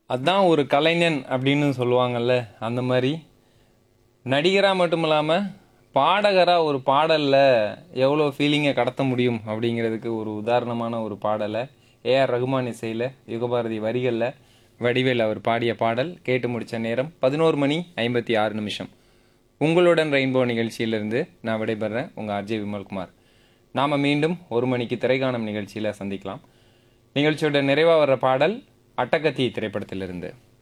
அதான் ஒரு கலைஞன் அப்படின்னு சொல்லுவாங்கல்ல அந்த மாதிரி நடிகராக மட்டும் இல்லாமல் பாடகராக ஒரு பாடலில் எவ்வளோ ஃபீலிங்கை கடத்த முடியும் அப்படிங்கிறதுக்கு ஒரு உதாரணமான ஒரு பாடலை ஏஆர் ரகுமான் இசையில் யுகபாரதி வரிகளில் வடிவேல் அவர் பாடிய பாடல் கேட்டு முடித்த நேரம் பதினோரு மணி ஐம்பத்தி ஆறு நிமிஷம் உங்களுடன் ரெயின்போ நிகழ்ச்சியிலிருந்து நான் விடைபெறேன் உங்கள் அஜய் விமல்குமார் நாம் மீண்டும் ஒரு மணிக்கு திரைக்காணும் நிகழ்ச்சியில் சந்திக்கலாம் நிகழ்ச்சியோட நிறைவாக வர்ற பாடல் அட்டகத்தி திரைப்படத்திலிருந்து